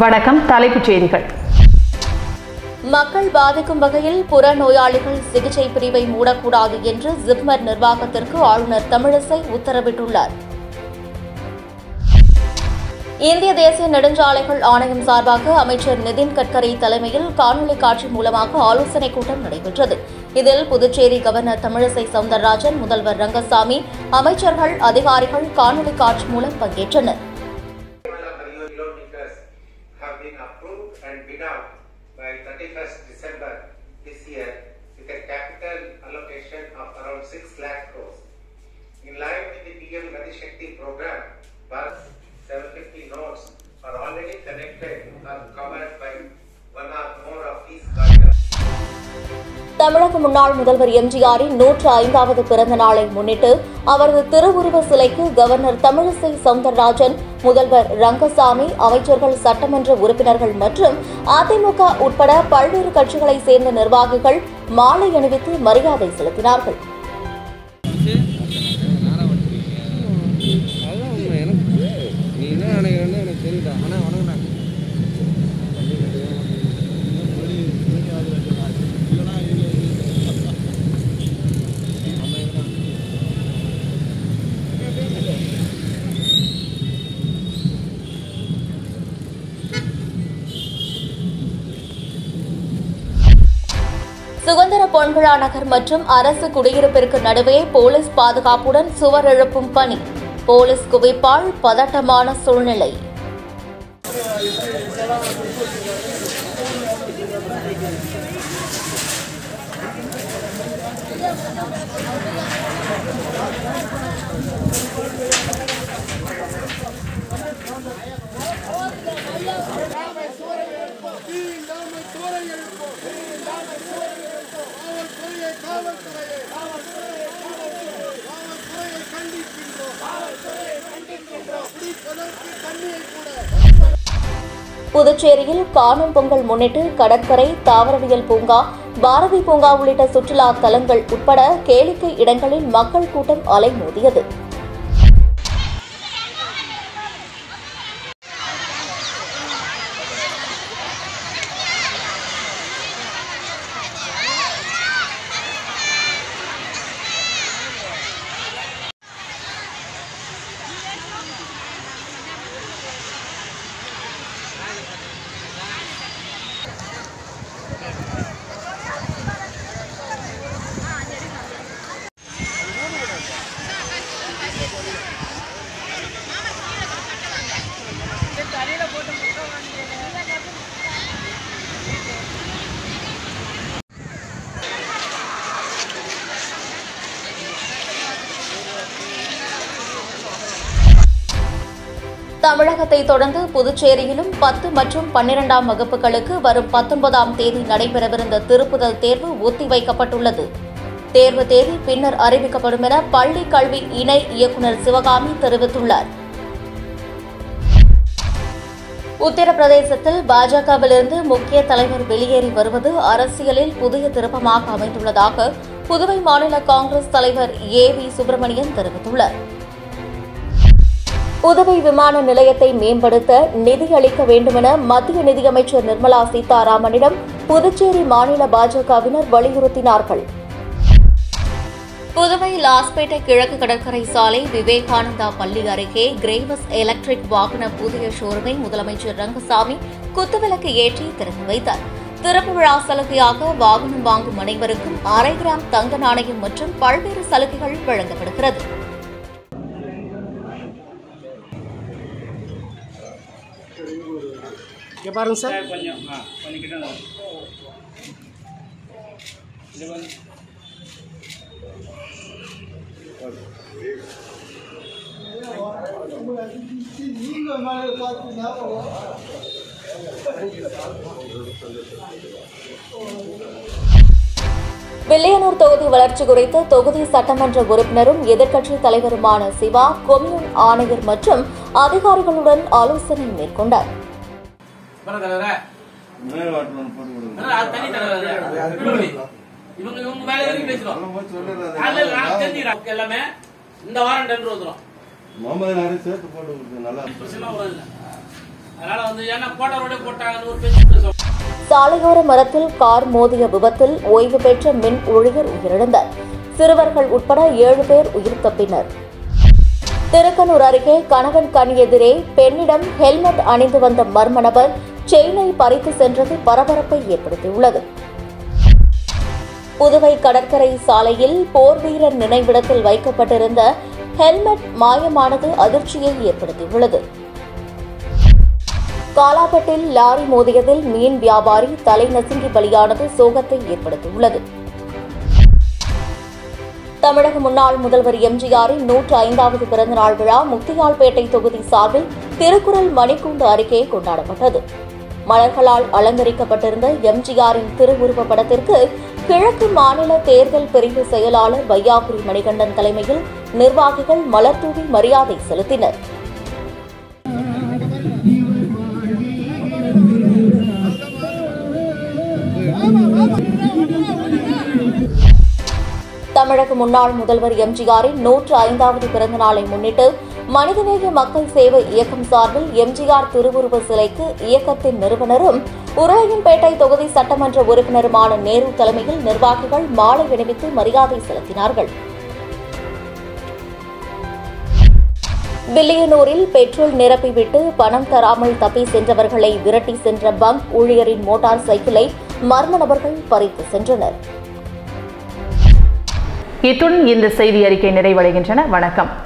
வணக்கம் தலைப்புச் செய்திகள் மக்கள் பாதிக்கும் வகையில் புற நோயாளிகள் சிகிச்சை பிரிவை மூடக்கூடாது என்று ஜிப்மர் நிர்வாகத்திற்கு ஆளுநர் தமிழிசை உத்தரவிட்டுள்ளார் இந்திய தேசிய நெடுஞ்சாலைகள் ஆணையம் சார்பாக அமைச்சர் நிதின் கட்கரி தலைமையில் காணொலி காட்சி மூலமாக ஆலோசனைக் கூட்டம் நடைபெற்றது இதில் புதுச்சேரி கவர்னர் தமிழிசை சவுந்தரராஜன் முதல்வர் ரங்கசாமி அமைச்சர்கள் அதிகாரிகள் காணொலி காட்சி மூலம் பங்கேற்றனர் Kerala kilometers have been approved and bid out by 31st December this year with a capital allocation of around 6 lakh crores. In line with the PM Gati Shakti program, Bharat 750 nodes are already connected or covered by one or more of these corridors. தமிழக முன்னாள் முதல்வர் எம்ஜிஆரின் நூற்று ஐந்தாவது பிறந்த நாளை முன்னிட்டு அவரது திருவுருவ சிலைக்கு கவர்னர் தமிழிசை சவுந்தரராஜன் முதல்வர் ரங்கசாமி அமைச்சர்கள் சட்டமன்ற உறுப்பினர்கள் மற்றும் அதிமுக உட்பட பல்வேறு கட்சிகளைச் சேர்ந்த நிர்வாகிகள் மாலை அணிவித்து மரியாதை செலுத்தினார்கள் அதான் உண்மை எனக்கு நீ என்ன நினைக்கிறேன்னு எனக்கு தெரியுதா ஆனால் வணக்கம்டா சுதந்திர பொன்விழா நகர் மற்றும் அரசு குடியிருப்பிற்கு நடுவே போலீஸ் பாதுகாப்புடன் சுவர் எழுப்பும் பணி போலீஸ் குவிப்பால் பதட்டமான சூழ்நிலை புதுச்சேரியில் காணும் பொங்கல் முன்னிட்டு கடற்கரை தாவரவியல் பூங்கா பாரதி பூங்கா உள்ளிட்ட சுற்றுலா தலங்கள் உட்பட கேளிக்கை இடங்களில் மக்கள் கூட்டம் அலைமோதியது தமிழகத்தை தொடர்ந்து புதுச்சேரியிலும் பத்து மற்றும் பன்னிரெண்டாம் வகுப்புகளுக்கு வரும் பத்தொன்பதாம் தேதி நடைபெறவிருந்த திருப்புதல் தேர்வு ஒத்திவைக்கப்பட்டுள்ளது தேர்வு தேதி பின்னர் அறிவிக்கப்படும் என பள்ளி கல்வி இணை இயக்குநர் சிவகாமி தெரிவித்துள்ளார் உத்தரப்பிரதேசத்தில் பாஜகவிலிருந்து முக்கிய தலைவர் வெளியேறி வருவது அரசியலில் புதிய திருப்பமாக அமைந்துள்ளதாக புதுவை மாநில காங்கிரஸ் தலைவர் ஏ வி சுப்பிரமணியன் தெரிவித்துள்ளார் புதுவை விமான நிலையத்தை மேம்படுத்த நிதி அளிக்க வேண்டுமென மத்திய நிதியமைச்சர் நிர்மலா சீதாராமனிடம் புதுச்சேரி மாநில பாஜகவினர் வலியுறுத்தினார்கள் புதுவை லாஸ்பேட்டை கிழக்கு கடற்கரை சாலை விவேகானந்தா பள்ளி அருகே கிரேவஸ் எலக்ட்ரிக் வாகன புதிய ஷோரூமை முதலமைச்சர் ரங்கசாமி குத்துவிளக்கு ஏற்றி திறந்து வைத்தார் திறப்பு விழா சலுகையாக வாகனம் வாங்கும் அனைவருக்கும் அரை கிராம் தங்க நாணயம் மற்றும் பல்வேறு சலுகைகள் வழங்கப்படுகிறது இங்கே பாருங்க சார் கொஞ்சம் ஆ பண்ணிக்கிட்டோம் இது வந்து வில்லியனூர் தொகுதி வளர்ச்சி குறித்து தொகுதி சட்டமன்ற உறுப்பினரும் எதிர்க்கட்சித் தலைவருமான சிவா கொம்யூன் ஆணையர் மற்றும் அதிகாரிகளுடன் ஆலோசனை மேற்கொண்டார் வர தலைவரே அது தனி தலைவர் இவங்க இவங்க வேலை வரைக்கும் பேசுறோம் இல்ல, இல்ல, நான் தெரிஞ்சுக்கிறேன் எல்லாமே இந்த வாரம் டெண்டர் வந்துடும் முகமது நாடு சேர்த்து போட்டு கொடுத்து நல்லா பிரச்சனை வரும் இல்ல அதனால வந்து ஏன்னா போட்டவரோட போட்டாங்கன்னு ஒரு பேச்சு பேசுவாங்க சாலையோர மரத்தில் கார் மோதிய விபத்தில் ஓய்வு பெற்ற மின் ஊழியர் உயிரிழந்தார் சிறுவர்கள் உட்பட ஏழு பேர் உயிர் தப்பினர் திருக்கனூர் அருகே கணவன் கண் எதிரே பெண்ணிடம் ஹெல்மெட் அணிந்து வந்த மர்ம நபர் செயினை பறித்து சென்றது பரபரப்பை ஏற்படுத்தியுள்ளது புதுவை கடற்கரை சாலையில் போர் வீரர் நினைவிடத்தில் வைக்கப்பட்டிருந்த ஹெல்மெட் மாயமானது அதிர்ச்சியை ஏற்படுத்தியுள்ளது காலாப்பட்டில் லாரி மோதியதில் மீன் வியாபாரி தலை நசுங்கி பலியானது சோகத்தை ஏற்படுத்தியுள்ளது தமிழக முன்னாள் முதல்வர் எம்ஜிஆரின் நூற்று ஐந்தாவது பிறந்தநாள் விழா முத்தியால்பேட்டை தொகுதி சார்பில் திருக்குறள் மணிக்கூண்டு அருகே கொண்டாடப்பட்டது மலர்களால் அலங்கரிக்கப்பட்டிருந்த எம்ஜிஆரின் திருவுருவ படத்திற்கு கிழக்கு மாநில தேர்தல் பிரிவு செயலாளர் வையாபுரி மணிகண்டன் தலைமையில் நிர்வாகிகள் மலர்தூவி மரியாதை செலுத்தினர் தமிழக முன்னாள் முதல்வர் எம்ஜிஆரின் நூற்று ஐந்தாவது பிறந்த நாளை முன்னிட்டு மனிதநேய மக்கள் சேவை இயக்கம் சார்பில் எம்ஜிஆர் திருவுருவ சிலைக்கு இயக்கத்தின் நிறுவனரும் உருளையன்பேட்டை தொகுதி சட்டமன்ற உறுப்பினருமான நேரு தலைமையில் நிர்வாகிகள் மாலை அணிவித்து மரியாதை செலுத்தினார்கள் வில்லியனூரில் பெட்ரோல் நிரப்பிவிட்டு பணம் தராமல் தப்பி சென்றவர்களை விரட்டி சென்ற பங்க் ஊழியரின் மோட்டார் சைக்கிளை மர்ம நபர்கள் பறித்து சென்றனர் இத்துடன் இந்த செய்தி அறிக்கை நிறைவடைகின்றன வணக்கம்